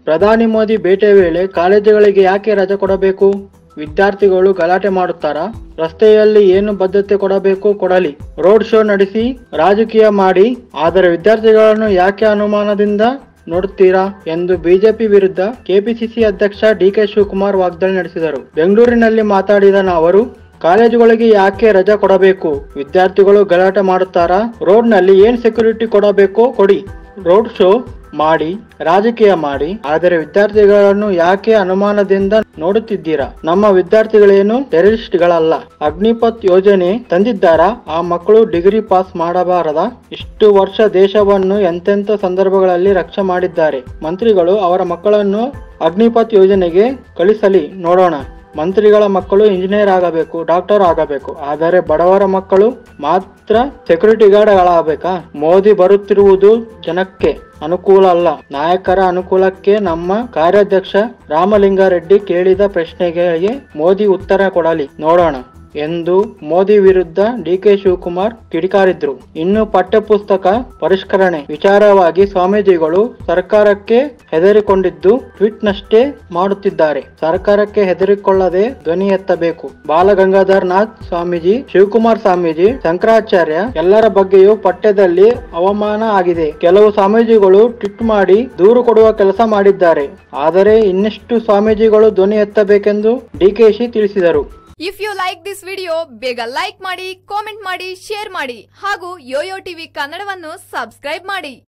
ಪ್ರಧಾನಿ ಮೋದಿ ಭೇಟಿಯ ವೇಳೆ ಕಾಲೇಜುಗಳಿಗೆ ಯಾಕೆ ರಜೆ ಕೊಡಬೇಕು ವಿದ್ಯಾರ್ಥಿಗಳು ಗಲಾಟೆ ಮಾಡುತ್ತಾರಾ ರಸ್ತೆಯಲ್ಲಿ ಏನು ಬದ್ಧತೆ ಕೊಡಬೇಕು ಕೊಡಲಿ ರೋಡ್ ಶೋ ನಡೆಸಿ ರಾಜಕೀಯ ಮಾಡಿ ಆದರೆ ವಿದ್ಯಾರ್ಥಿಗಳನ್ನು ಯಾಕೆ ಅನುಮಾನದಿಂದ ನೋಡುತ್ತೀರಾ ಎಂದು ಬಿಜೆಪಿ ವಿರುದ್ಧ ಕೆಪಿಸಿಸಿ ಅಧ್ಯಕ್ಷ ಡಿಕೆ ಶಿವಕುಮಾರ್ ವಾಗ್ದಾಳಿ ನಡೆಸಿದರು ಬೆಂಗಳೂರಿನಲ್ಲಿ ಮಾತಾಡಿದ ಅವರು ಕಾಲೇಜುಗಳಿಗೆ ಯಾಕೆ ರಜಾ ಕೊಡಬೇಕು ವಿದ್ಯಾರ್ಥಿಗಳು ಗಲಾಟೆ ಮಾಡುತ್ತಾರಾ ರೋಡ್ನಲ್ಲಿ ಏನ್ ಸೆಕ್ಯೂರಿಟಿ ಕೊಡಬೇಕೋ ಕೊಡಿ ರೋಡ್ ಶೋ ಮಾಡಿ ರಾಜಕೀಯ ಮಾಡಿ ಆದರೆ ವಿದ್ಯಾರ್ಥಿಗಳನ್ನು ಯಾಕೆ ಅನುಮಾನದಿಂದ ನೋಡುತ್ತಿದ್ದೀರಾ ನಮ್ಮ ವಿದ್ಯಾರ್ಥಿಗಳೇನು ಟೆರರಿಸ್ಟ್ಗಳಲ್ಲ ಅಗ್ನಿಪಥ್ ಯೋಜನೆ ತಂದಿದ್ದಾರಾ ಆ ಮಕ್ಕಳು ಡಿಗ್ರಿ ಪಾಸ್ ಮಾಡಬಾರದ ಇಷ್ಟು ವರ್ಷ ದೇಶವನ್ನು ಎಂತೆಂಥ ಸಂದರ್ಭಗಳಲ್ಲಿ ರಕ್ಷೆ ಮಾಡಿದ್ದಾರೆ ಮಂತ್ರಿಗಳು ಅವರ ಮಕ್ಕಳನ್ನು ಅಗ್ನಿಪಥ್ ಯೋಜನೆಗೆ ಕಳಿಸಲಿ ನೋಡೋಣ ಮಂತ್ರಿಗಳ ಮಕ್ಕಳು ಇಂಜಿನಿಯರ್ ಆಗಬೇಕು ಡಾಕ್ಟರ್ ಆಗಬೇಕು ಆದರೆ ಬಡವರ ಮಕ್ಕಳು ಮಾತ್ರ ಸೆಕ್ಯೂರಿಟಿ ಗಾರ್ಡ್ಗಳಾಗಬೇಕಾ ಮೋದಿ ಬರುತ್ತಿರುವುದು ಜನಕ್ಕೆ ಅನುಕೂಲ ಅಲ್ಲ ನಾಯಕರ ಅನುಕೂಲಕ್ಕೆ ನಮ್ಮ ಕಾರ್ಯಾಧ್ಯಕ್ಷ ರಾಮಲಿಂಗಾರೆಡ್ಡಿ ಕೇಳಿದ ಪ್ರಶ್ನೆಗಳಿಗೆ ಮೋದಿ ಉತ್ತರ ಕೊಡಲಿ ನೋಡೋಣ ಎಂದು ಮೋದಿ ವಿರುದ್ಧ ಡಿಕೆ ಶಿವಕುಮಾರ್ ಕಿಡಿಕಾರಿದ್ರು ಇನ್ನು ಪಠ್ಯಪುಸ್ತಕ ಪರಿಷ್ಕರಣೆ ವಿಚಾರವಾಗಿ ಸ್ವಾಮೀಜಿಗಳು ಸರ್ಕಾರಕ್ಕೆ ಹೆದರಿಕೊಂಡಿದ್ದು ಟ್ವೀಟ್ ನಷ್ಟೇ ಮಾಡುತ್ತಿದ್ದಾರೆ ಸರ್ಕಾರಕ್ಕೆ ಹೆದರಿಕೊಳ್ಳದೆ ಧ್ವನಿ ಎತ್ತಬೇಕು ಬಾಲಗಂಗಾಧರ್ ನಾಥ್ ಸ್ವಾಮೀಜಿ ಶಿವಕುಮಾರ್ ಸ್ವಾಮೀಜಿ ಶಂಕರಾಚಾರ್ಯ ಎಲ್ಲರ ಬಗ್ಗೆಯೂ ಪಠ್ಯದಲ್ಲಿ ಅವಮಾನ ಆಗಿದೆ ಕೆಲವು ಸ್ವಾಮೀಜಿಗಳು ಟ್ವೀಟ್ ಮಾಡಿ ದೂರು ಕೊಡುವ ಕೆಲಸ ಮಾಡಿದ್ದಾರೆ ಆದರೆ ಇನ್ನೆಷ್ಟು ಸ್ವಾಮೀಜಿಗಳು ಧ್ವನಿ ಎತ್ತಬೇಕೆಂದು ಡಿಕೆಶಿ ತಿಳಿಸಿದರು if you like this video ಬೇಗ ಲೈಕ್ ಮಾಡಿ ಕಾಮೆಂಟ್ ಮಾಡಿ ಶೇರ್ ಮಾಡಿ ಹಾಗೂ ಯೋಯೋ ಟಿವಿ ಕನ್ನಡವನ್ನು ಸಬ್ಸ್ಕ್ರೈಬ್ ಮಾಡಿ